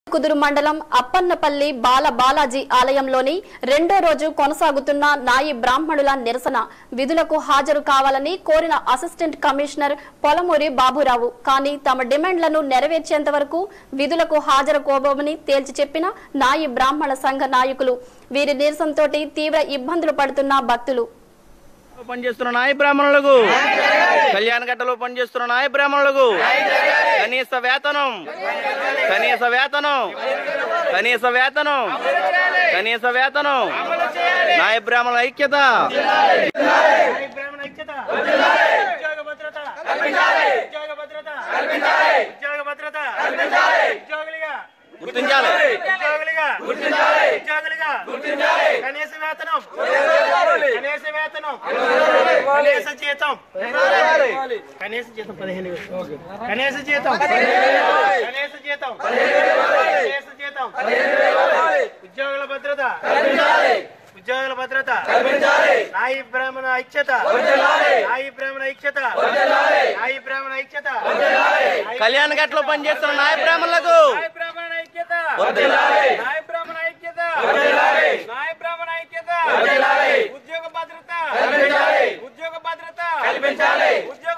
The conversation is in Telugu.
కుదురు మండలం అప్పన్నపల్లి బాల బాలాజీ ఆలయంలోని రెండో రోజు కొనసాగుతున్న నాయి బ్రాహ్మణుల నిరసన విధులకు హాజరు కావాలని కోరిన అసిస్టెంట్ కమిషనర్ పొలమూరి బాబురావు కానీ తమ డిమాండ్లను నెరవేర్చేంత వరకు విధులకు హాజరు కోబోమని తేల్చి చెప్పిన నాయి బ్రాహ్మణ సంఘ నాయకులు వీరి నిరసనతో తీవ్ర ఇబ్బందులు పడుతున్న భక్తులు పనిచేస్తున్న నాయ బ్రాహ్మణులకు కళ్యాణ గడ్డలో పనిచేస్తున్న నాయ బ్రాహ్మణులకు కనీస వేతనం కనీస వేతనం కనీస వేతనం కనీస వేతనం నాయ బ్రాహ్మణుల ఐక్యత బ్రాహ్మణ ఐక్యత ఉద్యోగ భద్రత ఉద్యోగ భద్రత ఉద్యోగ భద్రత ఉద్యోగులుగా గుర్తించాలి ఉద్యోగులుగా ఉద్యోగులుగా కనీస వేతనం కనీస వేతనం కనీస జీతం కనీస జీతం పదిహేను వేలు కనీస జీతం కనీస జీతం కనీస జీతం ఉద్యోగుల భద్రత ఉద్యోగుల భద్రత నాయి బ్రాహ్మణ ఐక్యత నాయి బ్రాహ్మణ ఐక్యత నాయి బ్రాహ్మణ ఐక్యత కళ్యాణ గడ్డలో పనిచేస్తున్న నాయ బ్రాహ్మణులకు నాయ బ్రాహ్మణ ఐక్యత వర్ధిల్లాలి. నాయ బ్రాహ్మణ ఐక్యత నాయ బ్రాహ్మణ ఐక్యత ఉద్యోగ భద్రత ఉద్యోగ భద్రత ఉద్యోగ